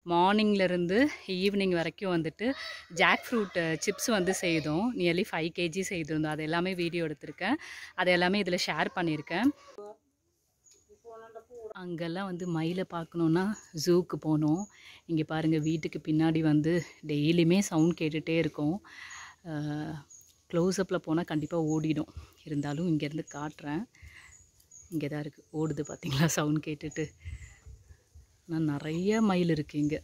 மார்னிங்லேருந்து evening வரைக்கும் வந்துட்டு jack jackfruit chips வந்து செய்தோம் நியர்லி ஃபைவ் கேஜி செய்திருந்தோம் அது எல்லாமே வீடியோ எடுத்திருக்கேன் அது எல்லாமே இதில் ஷேர் பண்ணியிருக்கேன் அங்கெல்லாம் வந்து மயிலை பார்க்கணுன்னா ஜூக்கு போனோம் இங்கே பாருங்கள் வீட்டுக்கு பின்னாடி வந்து டெய்லியுமே சவுண்ட் கேட்டுகிட்டே இருக்கும் க்ளோஸ்அப்பில் போனால் கண்டிப்பாக ஓடிடும் இருந்தாலும் இங்கேருந்து காட்டுறேன் இங்கே தான் இருக்குது ஓடுது பார்த்தீங்களா சவுண்ட் கேட்டுட்டு ஆனால் நிறைய மயில் இருக்குது இங்கே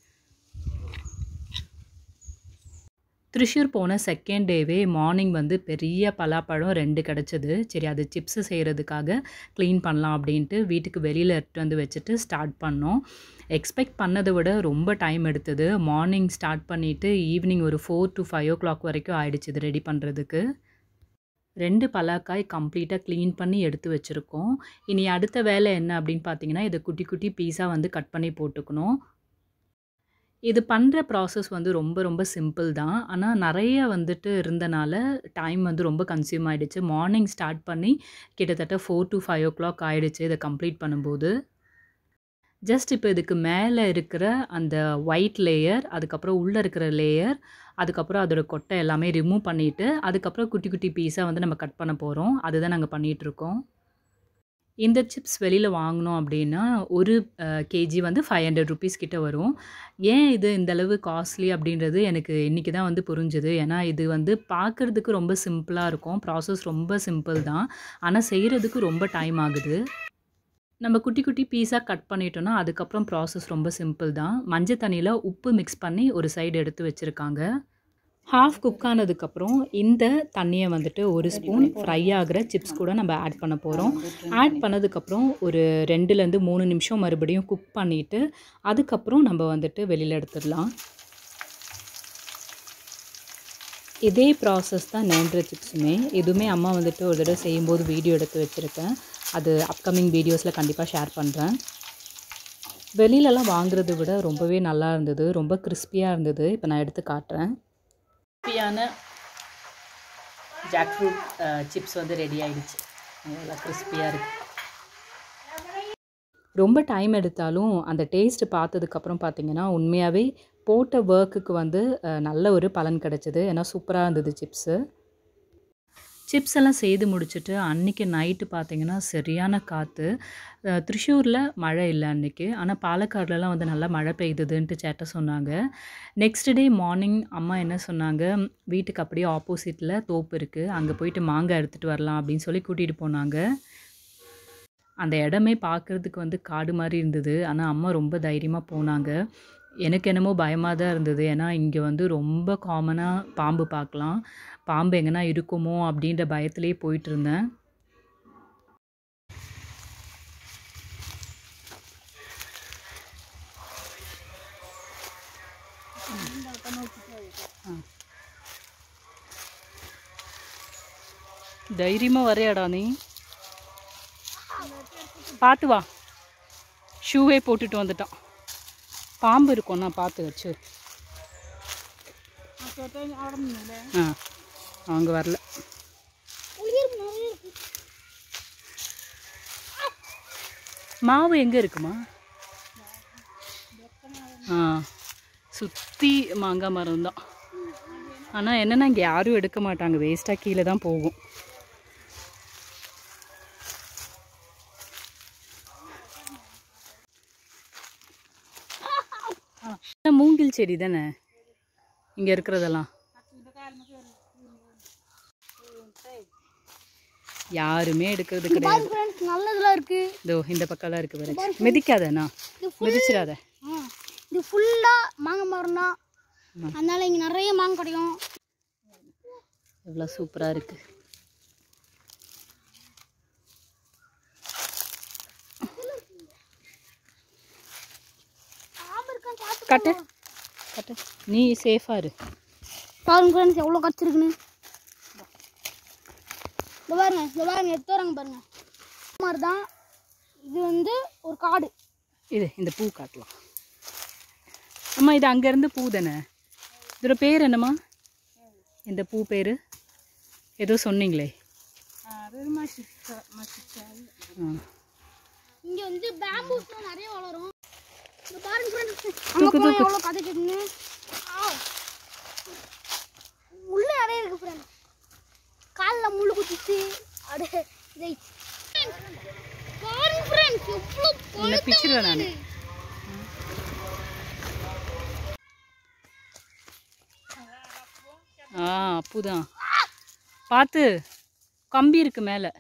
திருஷூர் போன செகண்ட் டேவே மார்னிங் வந்து பெரிய பலாப்பழம் ரெண்டு கிடச்சிது சரி அது சிப்ஸு செய்கிறதுக்காக க்ளீன் பண்ணலாம் அப்படின்ட்டு வீட்டுக்கு வெளியில் எடுத்து வந்து வச்சுட்டு ஸ்டார்ட் பண்ணோம் எக்ஸ்பெக்ட் பண்ணதை விட ரொம்ப டைம் எடுத்தது மார்னிங் ஸ்டார்ட் பண்ணிவிட்டு ஈவினிங் ஒரு four to five o'clock வரைக்கும் ஆயிடுச்சு இது ரெடி பண்ணுறதுக்கு ரெண்டு பலாக்காய் கம்ப்ளீட்டாக க்ளீன் பண்ணி எடுத்து வச்சுருக்கோம் இனி அடுத்த வேலை என்ன அப்படின்னு பார்த்தீங்கன்னா இதை குட்டி குட்டி பீஸாக வந்து கட் பண்ணி போட்டுக்கணும் இது பண்ணுற ப்ராசஸ் வந்து ரொம்ப ரொம்ப சிம்பிள் தான் ஆனால் நிறைய வந்துட்டு இருந்தனால டைம் வந்து ரொம்ப கன்சியூம் ஆகிடுச்சு மார்னிங் ஸ்டார்ட் பண்ணி கிட்டத்தட்ட four to five o'clock ஆகிடுச்சு இதை கம்ப்ளீட் பண்ணும்போது ஜஸ்ட் இப்போ இதுக்கு மேலே இருக்கிற அந்த ஒயிட் லேயர் அதுக்கப்புறம் உள்ளே இருக்கிற லேயர் அதுக்கப்புறம் அதோட கொட்டை எல்லாமே ரிமூவ் பண்ணிவிட்டு அதுக்கப்புறம் குட்டி குட்டி பீஸாக வந்து நம்ம கட் பண்ண போகிறோம் அதுதான் நாங்கள் பண்ணிகிட்ருக்கோம் இந்த சிப்ஸ் வெளியில் வாங்கினோம் அப்படின்னா ஒரு கேஜி வந்து ஃபைவ் ஹண்ட்ரட் ருபீஸ் கிட்ட வரும் ஏன் இது இந்த அளவு காஸ்ட்லி அப்படின்றது எனக்கு இன்றைக்கி தான் வந்து புரிஞ்சுது ஏன்னா இது வந்து பார்க்குறதுக்கு ரொம்ப சிம்பிளாக இருக்கும் ப்ராசஸ் ரொம்ப சிம்பிள் தான் ஆனால் செய்கிறதுக்கு ரொம்ப டைம் ஆகுது நம்ம குட்டி குட்டி பீஸாக கட் பண்ணிட்டோன்னா அதுக்கப்புறம் ப்ராசஸ் ரொம்ப சிம்பிள் தான் மஞ்சள் தண்ணியில் உப்பு மிக்ஸ் பண்ணி ஒரு சைடு எடுத்து வச்சுருக்காங்க ஹாஃப் குக் ஆனதுக்கப்புறம் இந்த தண்ணியை வந்துட்டு ஒரு ஸ்பூன் ஃப்ரை ஆகிற சிப்ஸ் கூட நம்ம ஆட் பண்ண போகிறோம் ஆட் பண்ணதுக்கப்புறம் ஒரு ரெண்டுலேருந்து மூணு நிமிஷம் மறுபடியும் குக் பண்ணிவிட்டு அதுக்கப்புறம் நம்ம வந்துட்டு வெளியில் எடுத்துடலாம் இதே ப்ராசஸ் தான் நேன்ற சிப்ஸுமே இதுவுமே அம்மா வந்துட்டு ஒரு தடவை செய்யும்போது வீடியோ எடுத்து வச்சுருக்கேன் அது அப்கமிங் வீடியோஸில் கண்டிப்பாக ஷேர் பண்ணுறேன் வெளியிலலாம் வாங்குறதை விட ரொம்பவே நல்லா இருந்தது ரொம்ப கிறிஸ்பியாக இருந்தது இப்போ நான் எடுத்து காட்டுறேன் கிறிஸ்பியான ஜாக் ஃப்ரூட் சிப்ஸ் வந்து ரெடி ஆகிடுச்சு நல்லா கிறிஸ்பியாக இருக்குது ரொம்ப டைம் எடுத்தாலும் அந்த டேஸ்ட் பார்த்ததுக்கப்புறம் பார்த்தீங்கன்னா உண்மையாகவே போட்ட ஒர்க்குக்கு வந்து நல்ல ஒரு பலன் கிடச்சிது ஏன்னா சூப்பராக இருந்தது சிப்ஸு சிப்ஸ் எல்லாம் செய்து முடிச்சுட்டு அன்றைக்கி நைட்டு பார்த்திங்கன்னா சரியான காற்று திருஷூரில் மழை இல்லை அன்றைக்கி ஆனால் பாலக்காடுலலாம் வந்து நல்லா மழை பெய்யுதுன்ட்டு சேட்டை சொன்னாங்க நெக்ஸ்ட் டே மார்னிங் அம்மா என்ன சொன்னாங்க வீட்டுக்கு அப்படியே ஆப்போசிட்டில் தோப்பு இருக்குது அங்கே போயிட்டு மாங்காய் எடுத்துகிட்டு வரலாம் அப்படின்னு சொல்லி கூட்டிகிட்டு போனாங்க அந்த இடமே பார்க்குறதுக்கு வந்து காடு மாதிரி இருந்தது ஆனால் அம்மா ரொம்ப தைரியமாக போனாங்க எனக்கு என்னமோ பயமாக தான் இருந்தது ஏன்னா இங்கே வந்து ரொம்ப காமனாக பாம்பு பார்க்கலாம் பாம்பு எங்கன்னா இருக்குமோ அப்படின்ற பயத்திலே போயிட்டு இருந்தேன் தைரியமாக வரையாடா நீ பார்த்து வா ஷூவே போட்டுட்டு வந்துட்டான் பாம்பு இருக்கும் நான் பார்த்து வச்சு ஆ அவங்க வரல மாவு எங்கே இருக்குமா ஆ சுற்றி மாங்காய் மரம் தான் ஆனால் என்னென்னா இங்கே யாரும் எடுக்க மாட்டாங்க வேஸ்ட்டாக கீழே தான் போகும் மூங்கில் செடி தானே இங்கே இருக்கிறதெல்லாம் யாருமே எடுக்கிறது கிடையாது நல்லதெல்லாம் இருக்கு இதோ இந்த பக்கம்லாம் இருக்கு பாரு மிதிக்காதண்ணா மிதிச்சிடாத ஆ, இது ஃபுல்லா மாங்காய் மரம் தான் அதனால இங்க நிறைய மாங்காய் கிடைக்கும் எவ்வளோ சூப்பராக இருக்கு கட்டு கட்டு நீ சேஃபாக இரு பாருங்க ஃப்ரெண்ட்ஸ் எவ்வளோ கச்சிருக்குன்னு இந்த பாருங்க இந்த பாருங்க எடுத்து வராங்க பாருங்க இந்த மாதிரி தான் இது வந்து ஒரு காடு இது இந்த பூ காட்டலாம் அம்மா இது அங்கேருந்து பூ தானே இதோட பேர் என்னம்மா இந்த பூ பேர் ஏதோ சொன்னீங்களே ஆ இங்க வந்து பேம்பூஸ்லாம் நிறைய வளரும் இங்க பாருங்க ஃப்ரெண்ட்ஸ் அங்க போய் எவ்வளவு கதை கேட்டுங்க முள்ள நிறைய இருக்கு ஃப்ரெண்ட் காலில் முள்ளு குத்திச்சு அப்படியே இதை பாருங்க ஃப்ரெண்ட்ஸ் எவ்வளோ உன்னை பிச்சிருவேன் நான் ஆ அப்புதான் பார்த்து கம்பி இருக்கு மேலே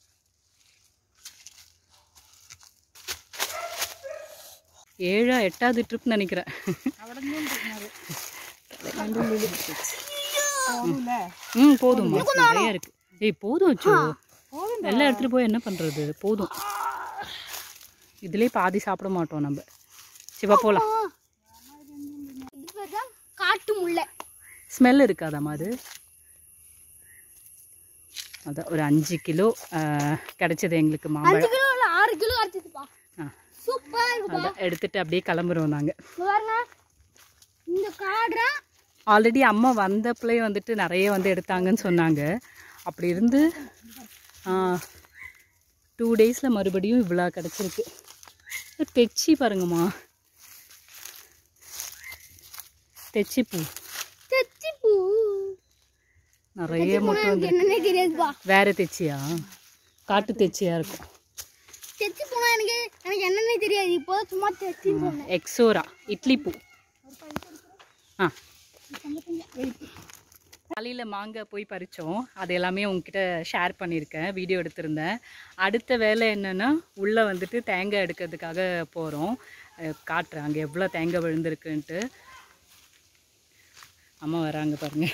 ஏழா எட்டாவது ட்ரிப் நினைக்கிறேன் ம் போதும்மா நிறைய இருக்கு ஏய் போதும் வச்சு எல்லாம் எடுத்துட்டு போய் என்ன பண்றது போதும் இதுலயே பாதி சாப்பிட மாட்டோம் நம்ம சிவா போலாம் இது பேர் தான் காட்டு முல்லை ஸ்மெல் இருக்காதாம்மா அது அதான் ஒரு அஞ்சு கிலோ கிடைச்சது எங்களுக்கு அஞ்சு மாம்பழம் கிலோ இல்லை ஆறு கிலோ அரைச்சிதுப்பா ஆ, சூப்பராக இருக்குப்பா அதான் எடுத்துட்டு அப்படியே கிளம்புறோம் நாங்கள் இங்க பாருங்க இந்த காடுறா ஆல்ரெடி அம்மா வந்தப்பலே வந்துட்டு நிறைய வந்து எடுத்தாங்கன்னு சொன்னாங்க அப்படி இருந்து டூ டேஸில் மறுபடியும் இவ்வளோ கிடச்சிருக்கு தெச்சி பாருங்கம்மா தெச்சி பூ தெச்சி பூ நிறைய மொட்டை வந்து என்னன்னே தெரியாதுப்பா வேற தெச்சியா காட்டு தெச்சியா இருக்கும் தெச்சி போனா எனக்கு எனக்கு என்னன்னே தெரியாது இப்போ சும்மா தெச்சி போனேன் எக்ஸோரா இட்லி பூ ஆ காலையில் மாங்காய் போய் பறித்தோம் அது எல்லாமே உங்ககிட்ட ஷேர் பண்ணியிருக்கேன் வீடியோ எடுத்திருந்தேன் அடுத்த வேலை என்னென்னா உள்ளே வந்துட்டு தேங்காய் எடுக்கிறதுக்காக போகிறோம் காட்டுறேன் அங்கே எவ்வளோ தேங்காய் விழுந்திருக்குன்ட்டு அம்மா வராங்க பாருங்க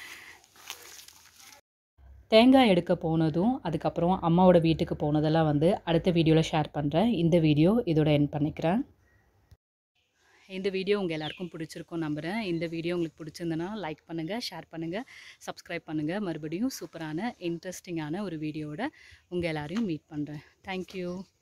தேங்காய் எடுக்க போனதும் அதுக்கப்புறம் அம்மாவோட வீட்டுக்கு போனதெல்லாம் வந்து அடுத்த வீடியோவில் ஷேர் பண்ணுறேன் இந்த வீடியோ இதோட என் பண்ணிக்கிறேன் இந்த வீடியோ உங்கள் எல்லாருக்கும் பிடிச்சிருக்கும் நம்புகிறேன் இந்த வீடியோ உங்களுக்கு பிடிச்சிருந்தனா லைக் பண்ணுங்கள் ஷேர் பண்ணுங்கள் சப்ஸ்கிரைப் பண்ணுங்கள் மறுபடியும் சூப்பரான இன்ட்ரெஸ்டிங்கான ஒரு வீடியோவோட உங்கள் எல்லாரையும் மீட் பண்ணுறேன் தேங்க்யூ